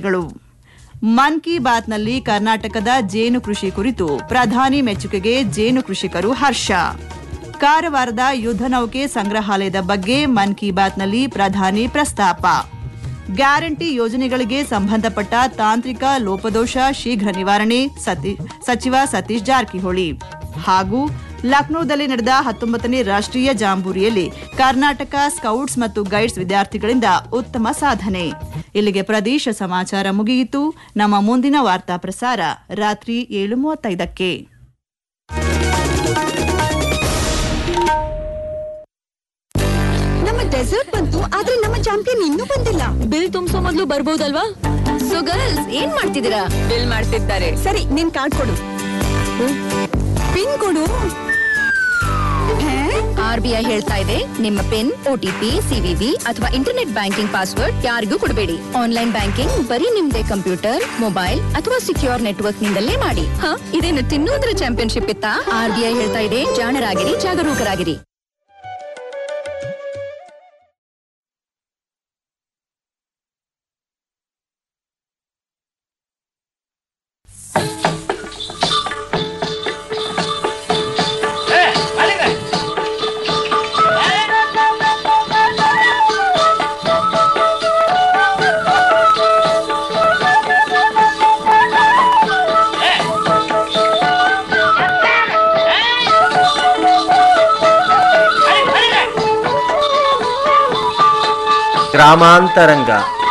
ವಾರ್ತೆಗಳು ಮನ್ ಕಿ ಬಾತ್ನಲ್ಲಿ ಕರ್ನಾಟಕದ ಜೇನು ಕೃಷಿ ಕುರಿತು ಪ್ರಧಾನಿ ಮೆಚ್ಚುಗೆಗೆ ಜೇನು ಕೃಷಿಕರು ಹರ್ಷ ಕಾರವಾರದ ಯುದ್ಧ ನೌಕೆ ಸಂಗ್ರಹಾಲಯದ ಬಗ್ಗೆ ಮನ್ ಕಿ ಬಾತ್ನಲ್ಲಿ ಪ್ರಧಾನಿ ಪ್ರಸ್ತಾಪ ಗ್ಯಾರಂಟಿ ಯೋಜನೆಗಳಿಗೆ ಸಂಬಂಧಪಟ್ಟ ತಾಂತ್ರಿಕ ಲೋಪದೋಷ ಶೀಘ್ರ ನಿವಾರಣೆ ಸತಿ- ಸಚಿವ ಸತೀಶ್ ಜಾರಕಿಹೊಳಿ ಹಾಗೂ ಲಕ್ನೋದಲ್ಲಿ ನಡೆದ ಹತ್ತೊಂಬತ್ತನೇ ರಾಷ್ಟ್ರೀಯ ಜಾಂಬೂರಿಯಲ್ಲಿ ಕರ್ನಾಟಕ ಸ್ಕೌಟ್ಸ್ ಮತ್ತು ಗೈಡ್ಸ್ ವಿದ್ಯಾರ್ಥಿಗಳಿಂದ ಉತ್ತಮ ಸಾಧನೆ ಇಲ್ಲಿಗೆ ಪ್ರದೇಶ ಸಮಾಚಾರ ಮುಗಿಯಿತು ನಮ್ಮ ಮುಂದಿನ ವಾರ್ತಾ ಪ್ರಸಾರ ರಾತ್ರಿ ಏಳು ಮೂವತ್ತೈದಕ್ಕೆ ನಮ್ಮ ಡೆಸರ್ಟ್ ಬಂತು ಆದ್ರೆ ನಮ್ಮ ಚಾಂಪಿಯನ್ ಇನ್ನೂ ಬಂದಿಲ್ಲ ಬಿಲ್ ತುಂಬಿಸೋ ಮೊದ್ಲು ಬರ್ಬೋದಲ್ವಾ ಸೊ ಗರ್ಲ್ಸ್ ಏನ್ ಮಾಡ್ತಿದ್ದೀರಾ ಬಿಲ್ ಮಾಡ್ತಿದ್ದಾರೆ ಸರಿ ನಿನ್ ಕಾರ್ಡ್ ಕೊಡು ಪಿನ್ ಕೊಡು ಹೇ? ಆರ್ ಬಿ ಐ ಹೇಳ್ತಾ ಇದೆ ನಿಮ್ಮ ಪಿನ್ ಓಟಿಪಿ ಸಿವಿವಿ ಅಥವಾ ಇಂಟರ್ನೆಟ್ ಬ್ಯಾಂಕಿಂಗ್ ಪಾಸ್ವರ್ಡ್ ಯಾರಿಗೂ ಕೊಡಬೇಡಿ ಆನ್ಲೈನ್ ಬ್ಯಾಂಕಿಂಗ್ ಬರೀ ನಿಮ್ದೇ ಕಂಪ್ಯೂಟರ್ ಮೊಬೈಲ್ ಅಥವಾ ಸಿಕ್ಯೂರ್ ನೆಟ್ವರ್ಕ್ ನಿಂದಲೇ ಮಾಡಿ ಹ ಇದೇನು ತಿನ್ನೋದ್ರ ಚಾಂಪಿಯನ್ಶಿಪ್ ಇತ್ತಾ ಆರ್ ಬಿ ಐ ಹೇಳ್ತಾ ಇದೆ ಜಾಣರಾಗಿರಿ ಜಾಗರೂಕರಾಗಿರಿ ಗ್ರಾಮಾಂತರಂಗ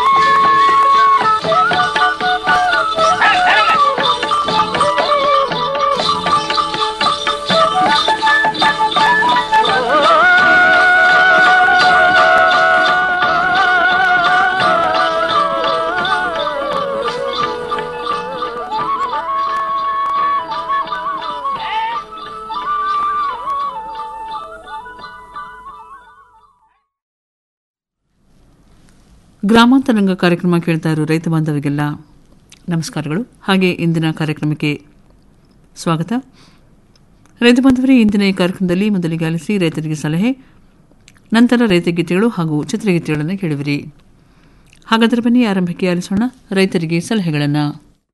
ಗ್ರಾಮಾಂತರಂಗ ಕಾರ್ಯಕ್ರಮ ಕೇಳ್ತಾ ಇರೋ ರೈತ ಬಾಂಧವರಿಗೆಲ್ಲ ನಮಸ್ಕಾರಗಳು ಹಾಗೆ ಇಂದಿನ ಕಾರ್ಯಕ್ರಮಕ್ಕೆ ಸ್ವಾಗತ ರೈತ ಬಾಂಧವರೇ ಇಂದಿನ ಈ ಕಾರ್ಯಕ್ರಮದಲ್ಲಿ ಮೊದಲಿಗೆ ಆಲಿಸಿ ರೈತರಿಗೆ ಸಲಹೆ ನಂತರ ರೈತ ಗೀತೆಗಳು ಹಾಗೂ ಚಿತ್ರಗೀತೆಗಳನ್ನು ಕೇಳುವಿರಿ ಹಾಗಾದರೆ ಬನ್ನಿ ಆರಂಭಕ್ಕೆ ಆಲಿಸೋಣ ರೈತರಿಗೆ ಸಲಹೆಗಳನ್ನು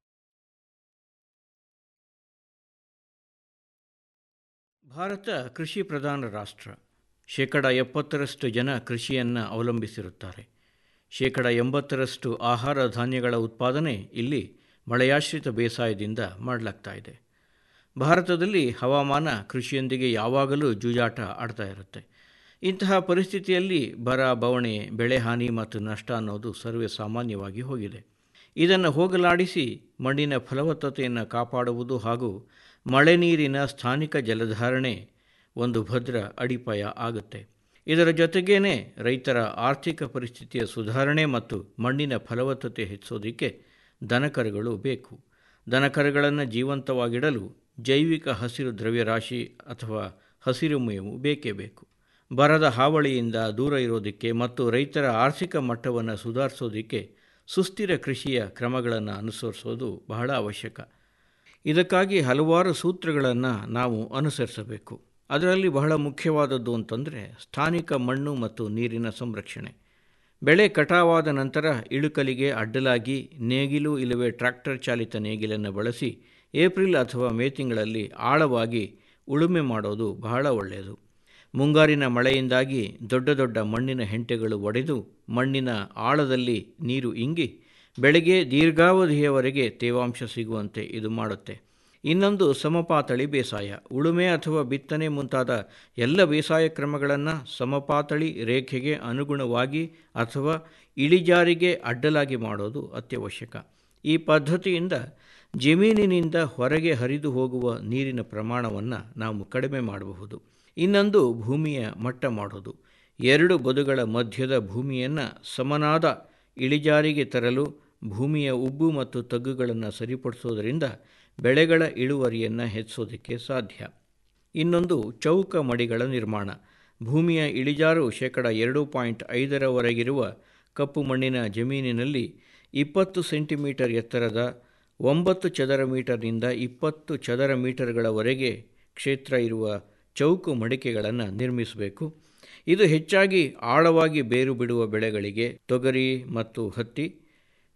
ಭಾರತ ಕೃಷಿ ಪ್ರಧಾನ ರಾಷ್ಟ್ರ ಶೇಕಡ ಎಪ್ಪತ್ತರಷ್ಟು ಜನ ಕೃಷಿಯನ್ನು ಅವಲಂಬಿಸಿರುತ್ತಾರೆ ಶೇಕಡ ಎಂಬತ್ತರಷ್ಟು ಆಹಾರ ಧಾನ್ಯಗಳ ಉತ್ಪಾದನೆ ಇಲ್ಲಿ ಮಳೆಯಾಶ್ರಿತ ಬೇಸಾಯದಿಂದ ಮಾಡಲಾಗ್ತಾ ಇದೆ ಭಾರತದಲ್ಲಿ ಹವಾಮಾನ ಕೃಷಿಯೊಂದಿಗೆ ಯಾವಾಗಲೂ ಜೂಜಾಟ ಆಡ್ತಾ ಇರುತ್ತೆ ಇಂತಹ ಪರಿಸ್ಥಿತಿಯಲ್ಲಿ ಬರ ಬವಣೆ ಬೆಳೆ ಹಾನಿ ಮತ್ತು ನಷ್ಟ ಅನ್ನೋದು ಸರ್ವೇ ಸಾಮಾನ್ಯವಾಗಿ ಹೋಗಿದೆ ಇದನ್ನು ಹೋಗಲಾಡಿಸಿ ಮಣ್ಣಿನ ಫಲವತ್ತತೆಯನ್ನು ಕಾಪಾಡುವುದು ಹಾಗೂ ಮಳೆ ನೀರಿನ ಸ್ಥಾನಿಕ ಜಲಧಾರಣೆ ಒಂದು ಭದ್ರ ಅಡಿಪಾಯ ಆಗುತ್ತೆ ಇದರ ಜೊತೆಗೇನೆ ರೈತರ ಆರ್ಥಿಕ ಪರಿಸ್ಥಿತಿಯ ಸುಧಾರಣೆ ಮತ್ತು ಮಣ್ಣಿನ ಫಲವತ್ತತೆ ಹೆಚ್ಚೋದಕ್ಕೆ ದನಕರುಗಳು ಬೇಕು ದನಕರುಗಳನ್ನು ಜೀವಂತವಾಗಿಡಲು ಜೈವಿಕ ಹಸಿರು ದ್ರವ್ಯರಾಶಿ ಅಥವಾ ಹಸಿರು ಮೇವು ಬೇಕೇ ಬೇಕು ಬರದ ಹಾವಳಿಯಿಂದ ದೂರ ಇರೋದಕ್ಕೆ ಮತ್ತು ರೈತರ ಆರ್ಥಿಕ ಮಟ್ಟವನ್ನು ಸುಧಾರಿಸೋದಕ್ಕೆ ಸುಸ್ಥಿರ ಕೃಷಿಯ ಕ್ರಮಗಳನ್ನು ಅನುಸರಿಸೋದು ಬಹಳ ಅವಶ್ಯಕ ಇದಕ್ಕಾಗಿ ಹಲವಾರು ಸೂತ್ರಗಳನ್ನು ನಾವು ಅನುಸರಿಸಬೇಕು ಅದರಲ್ಲಿ ಬಹಳ ಮುಖ್ಯವಾದದ್ದು ಅಂತಂದರೆ ಸ್ಥಾನಿಕ ಮಣ್ಣು ಮತ್ತು ನೀರಿನ ಸಂರಕ್ಷಣೆ ಬೆಳೆ ಕಟಾವಾದ ನಂತರ ಇಳುಕಲಿಗೆ ಅಡ್ಡಲಾಗಿ ನೇಗಿಲು ಇಲ್ಲವೇ ಟ್ರ್ಯಾಕ್ಟರ್ ಚಾಲಿತ ನೇಗಿಲನ್ನು ಬಳಸಿ ಏಪ್ರಿಲ್ ಅಥವಾ ಮೇ ತಿಂಗಳಲ್ಲಿ ಆಳವಾಗಿ ಉಳುಮೆ ಮಾಡೋದು ಬಹಳ ಒಳ್ಳೆಯದು ಮುಂಗಾರಿನ ಮಳೆಯಿಂದಾಗಿ ದೊಡ್ಡ ದೊಡ್ಡ ಮಣ್ಣಿನ ಹೆಂಟೆಗಳು ಒಡೆದು ಮಣ್ಣಿನ ಆಳದಲ್ಲಿ ನೀರು ಇಂಗಿ ಬೆಳೆಗೆ ದೀರ್ಘಾವಧಿಯವರೆಗೆ ತೇವಾಂಶ ಸಿಗುವಂತೆ ಇದು ಮಾಡುತ್ತೆ ಇನ್ನೊಂದು ಸಮಪಾತಳಿ ಬೇಸಾಯ ಉಳುಮೆ ಅಥವಾ ಬಿತ್ತನೆ ಮುಂತಾದ ಎಲ್ಲ ಬೇಸಾಯ ಕ್ರಮಗಳನ್ನು ಸಮಪಾತಳಿ ರೇಖೆಗೆ ಅನುಗುಣವಾಗಿ ಅಥವಾ ಇಳಿಜಾರಿಗೆ ಅಡ್ಡಲಾಗಿ ಮಾಡೋದು ಅತ್ಯವಶ್ಯಕ ಈ ಪದ್ಧತಿಯಿಂದ ಜಮೀನಿನಿಂದ ಹೊರಗೆ ಹರಿದು ಹೋಗುವ ನೀರಿನ ಪ್ರಮಾಣವನ್ನು ನಾವು ಕಡಿಮೆ ಮಾಡಬಹುದು ಇನ್ನೊಂದು ಭೂಮಿಯ ಮಟ್ಟ ಮಾಡೋದು ಎರಡು ಬದುಗಳ ಮಧ್ಯದ ಭೂಮಿಯನ್ನು ಸಮನಾದ ಇಳಿಜಾರಿಗೆ ತರಲು ಭೂಮಿಯ ಉಬ್ಬು ಮತ್ತು ತಗ್ಗುಗಳನ್ನು ಸರಿಪಡಿಸೋದರಿಂದ ಬೆಳೆಗಳ ಇಳುವರಿಯನ್ನು ಹೆಚ್ಚಿಸೋದಕ್ಕೆ ಸಾಧ್ಯ ಇನ್ನೊಂದು ಚೌಕ ಮಡಿಗಳ ನಿರ್ಮಾಣ ಭೂಮಿಯ ಇಳಿಜಾರು ಶೇಕಡ ಎರಡು ಪಾಯಿಂಟ್ ಐದರವರೆಗಿರುವ ಕಪ್ಪು ಮಣ್ಣಿನ ಜಮೀನಿನಲ್ಲಿ ಇಪ್ಪತ್ತು ಸೆಂಟಿಮೀಟರ್ ಎತ್ತರದ ಒಂಬತ್ತು ಚದರ ಮೀಟರ್ನಿಂದ ಇಪ್ಪತ್ತು ಚದರ ಮೀಟರ್ಗಳವರೆಗೆ ಕ್ಷೇತ್ರ ಇರುವ ಚೌಕು ಮಡಿಕೆಗಳನ್ನು ನಿರ್ಮಿಸಬೇಕು ಇದು ಹೆಚ್ಚಾಗಿ ಆಳವಾಗಿ ಬೇರು ಬಿಡುವ ಬೆಳೆಗಳಿಗೆ ತೊಗರಿ ಮತ್ತು ಹತ್ತಿ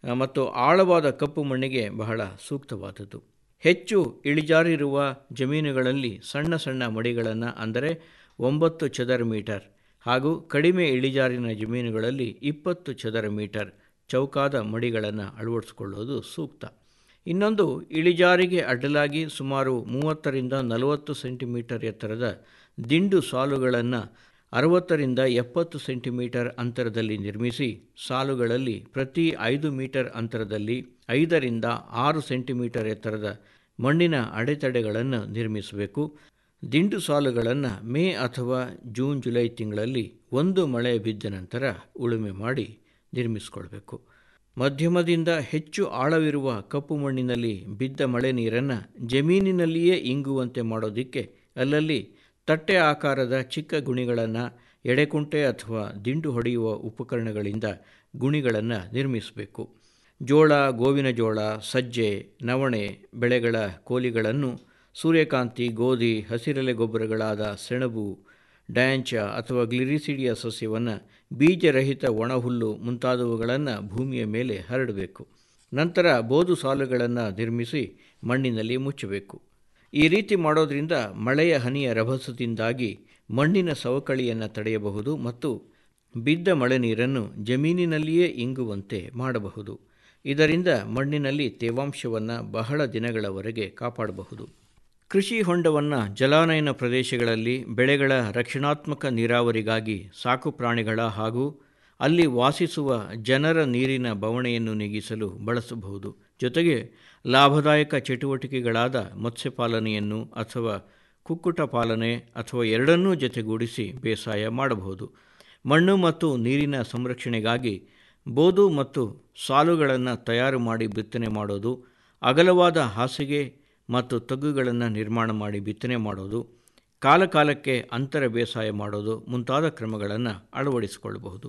ಆ, ಮತ್ತು ಆಳವಾದ ಕಪ್ಪು ಮಣ್ಣಿಗೆ ಬಹಳ ಸೂಕ್ತವಾದದ್ದು ಹೆಚ್ಚು ಇಳಿಜಾರಿರುವ ಜಮೀನುಗಳಲ್ಲಿ ಸಣ್ಣ ಸಣ್ಣ ಮಡಿಗಳನ್ನು ಅಂದರೆ ಒಂಬತ್ತು ಚದರ ಮೀಟರ್ ಹಾಗೂ ಕಡಿಮೆ ಇಳಿಜಾರಿನ ಜಮೀನುಗಳಲ್ಲಿ ಇಪ್ಪತ್ತು ಚದರ ಮೀಟರ್ ಚೌಕಾದ ಮಡಿಗಳನ್ನು ಅಳವಡಿಸಿಕೊಳ್ಳುವುದು ಸೂಕ್ತ ಇನ್ನೊಂದು ಇಳಿಜಾರಿಗೆ ಅಡ್ಡಲಾಗಿ ಸುಮಾರು ಮೂವತ್ತರಿಂದ ನಲವತ್ತು ಸೆಂಟಿಮೀಟರ್ ಎತ್ತರದ ದಿಂಡು ಸಾಲುಗಳನ್ನು ಅರವತ್ತರಿಂದ ಎಪ್ಪತ್ತು ಸೆಂಟಿಮೀಟರ್ ಅಂತರದಲ್ಲಿ ನಿರ್ಮಿಸಿ ಸಾಲುಗಳಲ್ಲಿ ಪ್ರತಿ ಐದು ಮೀಟರ್ ಅಂತರದಲ್ಲಿ ಐದರಿಂದ ಆರು ಸೆಂಟಿಮೀಟರ್ ಎತ್ತರದ ಮಣ್ಣಿನ ಅಡೆತಡೆಗಳನ್ನು ನಿರ್ಮಿಸಬೇಕು ದಿಂಡು ಸಾಲುಗಳನ್ನು ಮೇ ಅಥವಾ ಜೂನ್ ಜುಲೈ ತಿಂಗಳಲ್ಲಿ ಒಂದು ಮಳೆ ಬಿದ್ದ ನಂತರ ಉಳುಮೆ ಮಾಡಿ ನಿರ್ಮಿಸಿಕೊಳ್ಬೇಕು ಮಧ್ಯಮದಿಂದ ಹೆಚ್ಚು ಆಳವಿರುವ ಕಪ್ಪು ಮಣ್ಣಿನಲ್ಲಿ ಬಿದ್ದ ಮಳೆ ನೀರನ್ನು ಜಮೀನಿನಲ್ಲಿಯೇ ಇಂಗುವಂತೆ ಮಾಡೋದಕ್ಕೆ ಅಲ್ಲಲ್ಲಿ ತಟ್ಟೆ ಆಕಾರದ ಚಿಕ್ಕ ಗುಣಿಗಳನ್ನು ಎಡೆಕುಂಟೆ ಅಥವಾ ದಿಂಡು ಹೊಡೆಯುವ ಉಪಕರಣಗಳಿಂದ ಗುಣಿಗಳನ್ನು ನಿರ್ಮಿಸಬೇಕು ಜೋಳ ಗೋವಿನ ಜೋಳ ಸಜ್ಜೆ ನವಣೆ ಬೆಳೆಗಳ ಕೋಲಿಗಳನ್ನು ಸೂರ್ಯಕಾಂತಿ ಗೋಧಿ ಹಸಿರೆಲೆ ಗೊಬ್ಬರಗಳಾದ ಸೆಣಬು ಡ್ಯಾಂಚ ಅಥವಾ ಗ್ಲಿರಿಸಿಡಿಯ ಸಸ್ಯವನ್ನು ಬೀಜರಹಿತ ಒಣಹುಲ್ಲು ಮುಂತಾದವುಗಳನ್ನು ಭೂಮಿಯ ಮೇಲೆ ಹರಡಬೇಕು ನಂತರ ಬೋದು ಸಾಲುಗಳನ್ನು ನಿರ್ಮಿಸಿ ಮಣ್ಣಿನಲ್ಲಿ ಮುಚ್ಚಬೇಕು ಈ ರೀತಿ ಮಾಡೋದ್ರಿಂದ ಮಳೆಯ ಹನಿಯ ರಭಸದಿಂದಾಗಿ ಮಣ್ಣಿನ ಸವಕಳಿಯನ್ನು ತಡೆಯಬಹುದು ಮತ್ತು ಬಿದ್ದ ಮಳೆ ನೀರನ್ನು ಜಮೀನಿನಲ್ಲಿಯೇ ಇಂಗುವಂತೆ ಮಾಡಬಹುದು ಇದರಿಂದ ಮಣ್ಣಿನಲ್ಲಿ ತೇವಾಂಶವನ್ನು ಬಹಳ ದಿನಗಳವರೆಗೆ ಕಾಪಾಡಬಹುದು ಕೃಷಿ ಹೊಂಡವನ್ನು ಜಲಾನಯನ ಪ್ರದೇಶಗಳಲ್ಲಿ ಬೆಳೆಗಳ ರಕ್ಷಣಾತ್ಮಕ ನೀರಾವರಿಗಾಗಿ ಸಾಕು ಪ್ರಾಣಿಗಳ ಹಾಗೂ ಅಲ್ಲಿ ವಾಸಿಸುವ ಜನರ ನೀರಿನ ಬವಣೆಯನ್ನು ನೀಗಿಸಲು ಬಳಸಬಹುದು ಜೊತೆಗೆ ಲಾಭದಾಯಕ ಚಟುವಟಿಕೆಗಳಾದ ಮತ್ಸ್ಯಪಾಲನೆಯನ್ನು ಅಥವಾ ಕುಕ್ಕುಟ ಪಾಲನೆ ಅಥವಾ ಎರಡನ್ನೂ ಜೊತೆಗೂಡಿಸಿ ಬೇಸಾಯ ಮಾಡಬಹುದು ಮಣ್ಣು ಮತ್ತು ನೀರಿನ ಸಂರಕ್ಷಣೆಗಾಗಿ ಬೋದು ಮತ್ತು ಸಾಲುಗಳನ್ನು ತಯಾರು ಮಾಡಿ ಬಿತ್ತನೆ ಮಾಡೋದು ಅಗಲವಾದ ಹಾಸಿಗೆ ಮತ್ತು ತಗ್ಗುಗಳನ್ನು ನಿರ್ಮಾಣ ಮಾಡಿ ಬಿತ್ತನೆ ಮಾಡೋದು ಕಾಲಕಾಲಕ್ಕೆ ಅಂತರ ಬೇಸಾಯ ಮಾಡೋದು ಮುಂತಾದ ಕ್ರಮಗಳನ್ನು ಅಳವಡಿಸಿಕೊಳ್ಳಬಹುದು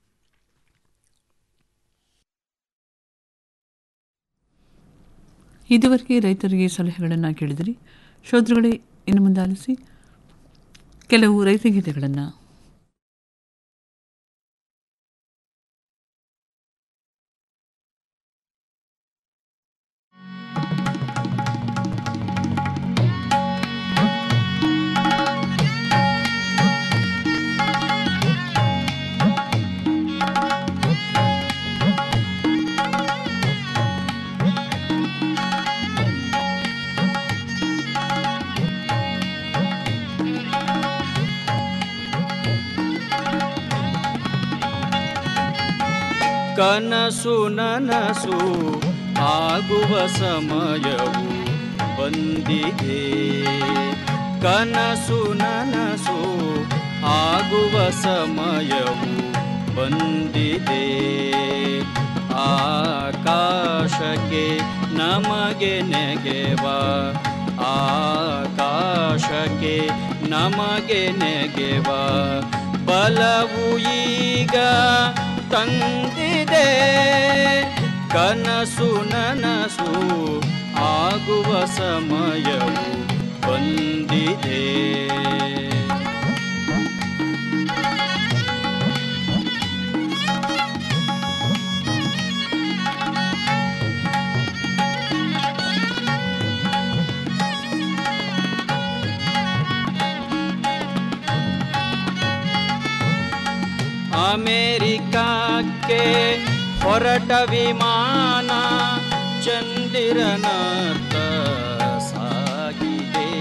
ಇದುವರೆಗೆ ರೈತರಿಗೆ ಸಲಹೆಗಳನ್ನು ಕೇಳಿದಿರಿ ಶೋಧಗಳೇ ಇನ್ನು ಮುಂದೆ ಆಲಿಸಿ ಕೆಲವು ರೈತಗೀತೆಗಳನ್ನು ಕನಸು ನನಸು ಆಗುವ ಸಮಯವು ಬಂದಿದೆ ಕನಸು ನನಸು ಆಗುವ ಸಮಯವು ಬಂದಿದೆ ಆಕಾಶಕ್ಕೆ ನಮಗೆ ನೆಗೆವ ಆಕಾಶಕ್ಕೆ ನಮಗೆ ನೆಗೆವ ಬಲವು ಈಗ ತಂದಿದೆ ಕನಸು ನನಸು ಆಗುವ ಸಮಯವು ಬಂದಿದೆ ಅಮೇರಿಕಕ್ಕೆ ಹೊರಟ ವಿಮಾನ ಚಂದಿರನತ್ತ ಸಾಗಿದೆ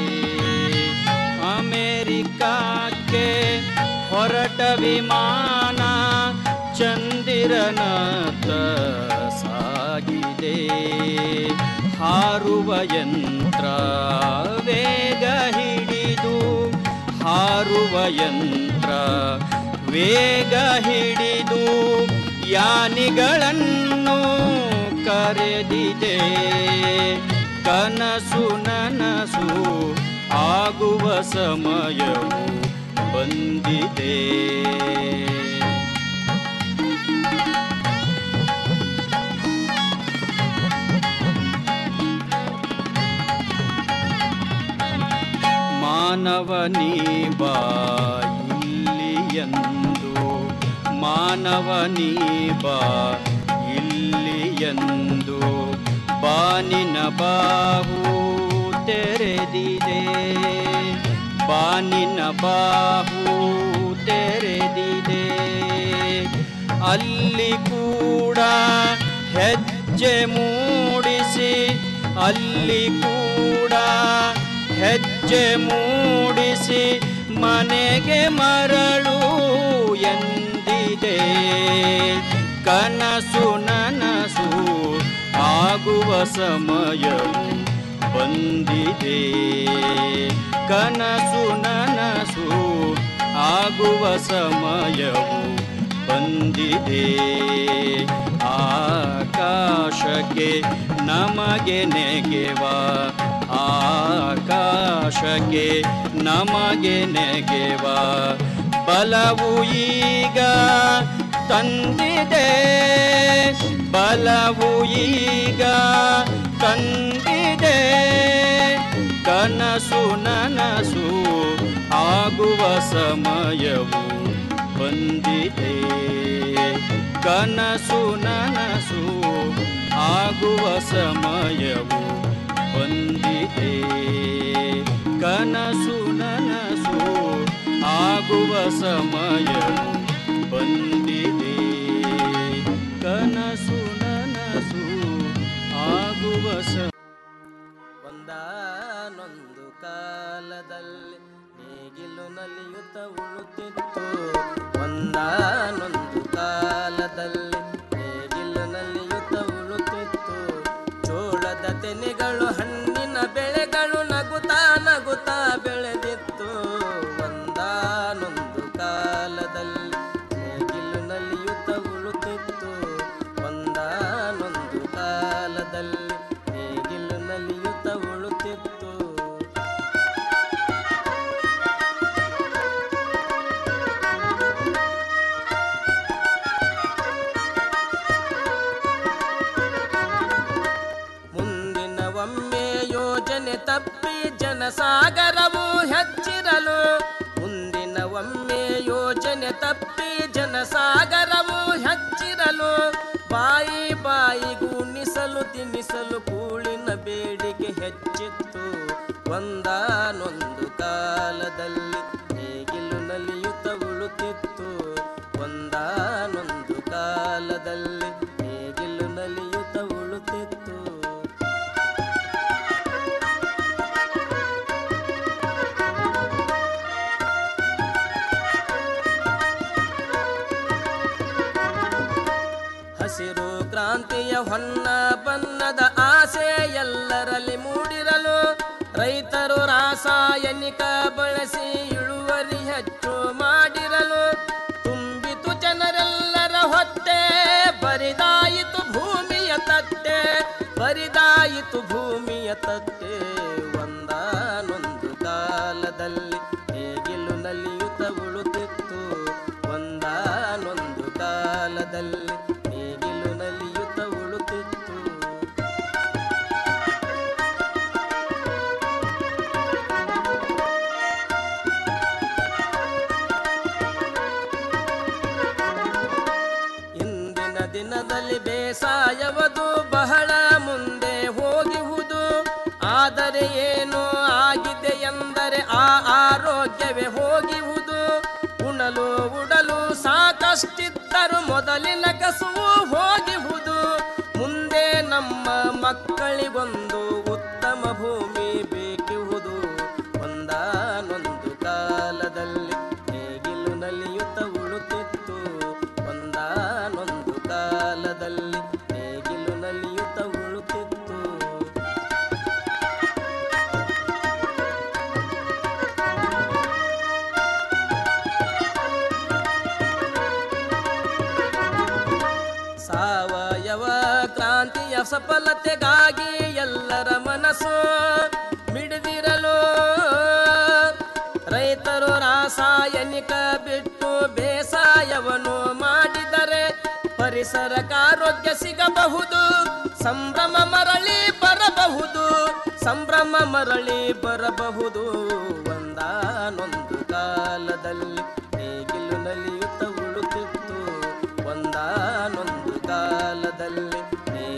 ಅಮೇರಿಕಕ್ಕೆ ಹೊರಟ ವಿಮಾನ ಚಂದಿರನತ್ತ ಸಾಗಿದೆ ಹಾರುವ ಯಂತ್ರ ವೇಗ ಹಿಡಿದು ಹಾರುವ ಯಂತ್ರ ವೇಗ ಹಿಡಿದು ಯಾನಿಗಳನ್ನು ಕರೆದಿದೆ ಕನಸು ನನಸು ಆಗುವ ಸಮಯವು ಬಂದಿದೆ ಮಾನವನೀ ಬಾ ಇಲ್ಲಿಯಂದು ಮಾನವನೀ ಬಾ ಇಲ್ಲಿ ಎಂದು ಬಾನಿನ ಬಾವು ತೆರೆದಿದೆ ಬಾನಿನ ಬಾವು ತೆರೆದಿದೆ ಅಲ್ಲಿ ಕೂಡ ಹೆಜ್ಜೆ ಮೂಡಿಸಿ ಅಲ್ಲಿ ಕೂಡ ಹೆಜ್ಜೆ ಮೂಡಿಸಿ ಮನೆಗೆ ಮರಳು ಎಂದಿದೆ ಕನಸು ನನಸು ಆಗುವ ಸಮಯವು ಬಂದಿದೆ ಕನಸು ನನಸು ಆಗುವ ಸಮಯವು ಬಂದಿದೆ ಆಕಾಶಕ್ಕೆ ನಮಗೆ ನೆಗೆವ ಆಕಾಶಕ್ಕೆ ನಮಗೆ ನೆಗೆವ ಬಲವು ಈಗ ತಂದಿದೆ ಬಲವು ಈಗ ತಂದಿದೆ ಕನಸು ನನಸು ಆಗುವ ಸಮಯವು ಬಂದಿದೆ ಕನಸು ನನಸು ಆಗುವ ಸಮಯವು ಬಂದಿದೆ ಕನಸು ನನಸು ಆಗುವ ಸಮಯವು ಬಂದಿದೆ ಕನಸು ನನಸು ಆಗುವ ಸ ಒಂದಾನೊಂದು ಕಾಲದಲ್ಲಿ ನೇಗಿಲು ನಲಿಯುತ್ತ ಉಳುತ್ತಿತ್ತು ಒಂದಾನೊಂದು ಕಾಲದಲ್ಲಿ ನೇಗಿಲು ನಲಿಯುತ್ತ ಉಳುತ್ತಿತ್ತು ಚೋಳದ ತೆನೆಗಳು ಹಣ್ಣಿನ ಬೆಳೆಗಳು ನಗುತ್ತಾ ನಗುತ್ತಾ ಬೆಳೆದಿತ್ತು ಒಂದಾನೊಂದು ಕಾಲದಲ್ಲಿ ನೇಗಿಲು ನಲಿಯುತ್ತ ಉಳುತ್ತಿತ್ತು ಒಂದಾನೊಂದು ಕಾಲದಲ್ಲಿ ನೇಗಿಲು ನಲಿಯುತ್ತ ಉಳುತ್ತಿತ್ತು ಮುಂದಿನ ಒಮ್ಮೆ ಯೋಜನೆ ತಪ್ಪಿ ಜನಸಾಗರವು ಹೆಚ್ಚಿರಲು ಮುಂದಿನ ಒಮ್ಮೆ ಯೋಜನೆ ತಪ್ಪಿ ಜನಸಾಗರವು ಹೆಚ್ಚಿರಲು ಬಾಯಿ ಬಾಯಿಗೂ ನಿಸಲು ತಿನ್ನಿಸಲು ಕೂಳಿನ ಬೇಡಿಕೆ ಹೆಚ್ಚಿತ್ತು ಒಂದಾನೊಂದು ಕಾಲದಲ್ಲಿ ನೇಗಿಲು ನಲಿಯುತ್ತ ಉಳುತ್ತಿತ್ತು ಒಂದಾನೊಂದು ಕಾಲದಲ್ಲಿ ನೇಗಿಲು ನಲಿಯುತ್ತ ಉಳುತ್ತಿತ್ತು ಹಸಿರು ಕ್ರಾಂತಿಯ ಹೊನ್ನ ಬಣ್ಣದ ಆಸೆ ಎಲ್ಲರಲ್ಲಿ ಮೂಡಿರಲು ರೈತರು ರಾಸಾಯನಿಕ ಬಳಸಿ ಇಳುವರಿ ಹೆಚ್ಚು ಮಾಡಿರಲು ತುಂಬಿತು ಜನರೆಲ್ಲರ ಹೊಟ್ಟೆ ಬರಿದಾಯಿತು ಭೂಮಿಯ ತಟ್ಟೆ ಬರಿದಾಯಿತು ಭೂಮಿಯ ತಟ್ಟೆ ಒಂದಾನೊಂದು ಕಾಲದಲ್ಲಿ ನೇಗಿಲು ನಲಿಯುತ್ತ ಉಳುತ್ತಿತ್ತು ಒಂದಾನೊಂದು ಕಾಲದಲ್ಲಿ ನೇಗಿಲು ನಲಿಯುತ್ತ ಉಳುತ್ತಿತ್ತು ಇಂದಿನ ದಿನದಲ್ಲಿ ಬೇಸಾಯವದು ಬಹಳ ಮುಂದೆ ಹೋಗಿಹುದು ಆದರೆ ಏನು ಆಗಿದೆ ಎಂದರೆ ಆ ಆರೋಗ್ಯವೇ ಹೋಗಿಹುದು ಉಣಲು ಉಡಲು ಸಾಕಷ್ಟಿದ್ದರು ಮೊದಲಿನ ಕಸುವು ಹೋಗಿಹುದು ಮುಂದೆ ನಮ್ಮ ಮಕ್ಕಳಿಗೊಂದು ಉತ್ತಮ ಭೂಮಿ ಬೇಕಿಹುದು ಒಂದಾನೊಂದು ಕಾಲದಲ್ಲಿ ನೇಗಿಲು ನಲಿಯುತ್ತ ಉಳುತ್ತಿತ್ತು ಒಂದಾನೊಂದು ಕಾಲದಲ್ಲಿ ನೇಗಿಲು ನಲಿಯುತ್ತ ಉಳುತ್ತಿತ್ತು ಸಾವಯವ ಕ್ರಾಂತಿಯ ಸಫಲತೆಗಾಗಿ ಎಲ್ಲರ ಮನಸ್ಸು ಮಿಡಿದಿರಲು ರೈತರು ರಾಸಾಯನಿಕ ಬಿಟ್ಟು ಬೇಸಾಯವನ್ನು ಮಾಡಿದರೆ ಪರಿಸರಕ್ಕೆ ಆರೋಗ್ಯ ಸಿಗಬಹುದು ಸಂಭ್ರಮ ಮರಳಿ ಬರಬಹುದು ಸಂಭ್ರಮ ಮರಳಿ ಬರಬಹುದು ಒಂದಾನೊಂದು ಕಾಲದಲ್ಲಿ ನೇಗಿಲು ನಲಿಯುತ್ತ ಉಳುತ್ತಿತ್ತು ಒಂದಾನೊಂದು ಕಾಲದಲ್ಲಿ ನೇ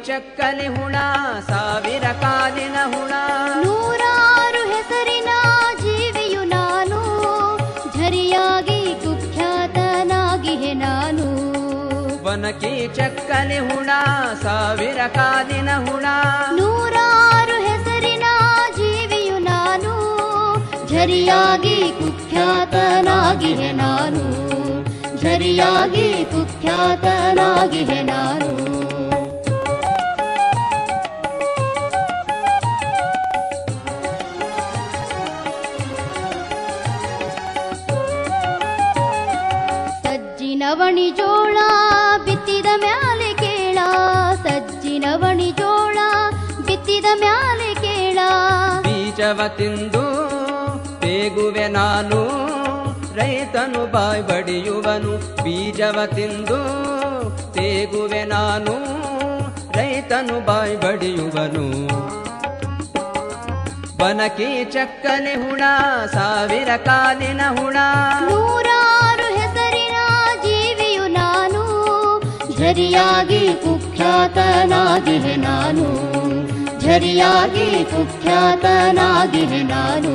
ಚಕ್ಕಲಿ ಹುಣ ಸಾವಿರ ಕಾಲಿನ ಹುಣ ನೂರಾರು ಹೆಸರಿನ ಜೀವಿಯು ನಾನು ಝರಿಯಾಗಿ ಕುಖ್ಯಾತನಾಗಿಹೆ ನಾನು ಬನಕಿ ಚಕ್ಕಲಿ ಹುಣ ಸಾವಿರ ಕಾಲಿನ ಹುಣ ನೂರಾರು ಹೆಸರಿನ ಜೀವಿಯು ನಾನು ಝರಿಯಾಗಿ ಕುಖ್ಯಾತನಾಗಿಹೆ ನಾನು ಝರಿಯಾಗಿ ಕುಖ್ಯಾತನಾಗಿಹೆ ನಾನು ಸಜ್ಜಿನವಣಿ ಜೋಳ ಬಿತ್ತಿದ ಮ್ಯಾಲೆ ಕೇಳ ಸಜ್ಜಿನವಣಿ ಜೋಳ ಬಿತ್ತಿದ ಮ್ಯಾಲೆ ಕೇಳ ಬೀಜವ ತಿಂದು ತೇಗುವೆ ನಾನು ರೈತನು ಬಾಯ್ ಬಡಿಯುವನು ಬೀಜವ ತಿಂದು ತೇಗುವೆ ನಾನು ರೈತನು ಬಾಯ್ ಬಡಿಯುವನು ಬನಕಿ ಚಕ್ಕನೆ ಹುಣ ಸಾವಿರ ಕಾಲಿನ ಹುಣ ನೂರಾರು ಹೆಸರಿನ ಜೀವಿಯು ನಾನು ಝರಿಯಾಗಿ ಕುಖ್ಯಾತನಾಗಿಹೆ ನಾನು ಝರಿಯಾಗಿ ಕುಖ್ಯಾತನಾಗಿಹೆ ನಾನು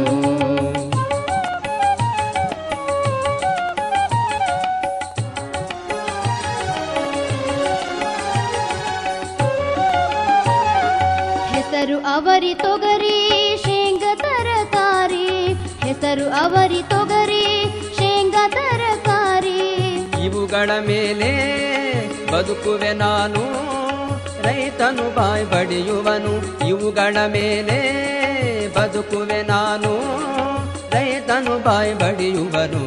ಹೆಸರು ಅವರಿ ತೊಗರಿ ಶೇಂಗ ತರಕಾರಿ ಹೆಸರು ಅವರಿ ತೊಗರಿ ಶೇಂಗ ತರಕಾರಿ ಇವುಗಳ ಮೇಲೆ ಬದುಕುವೆ ನಾನು ರೈತನು ಬಾಯ್ ಬಡಿಯುವನು ಇವುಗಳ ಮೇಲೆ ಬದುಕುವೆ ನಾನು ರೈತನು ಬಾಯ್ ಬಡಿಯುವನು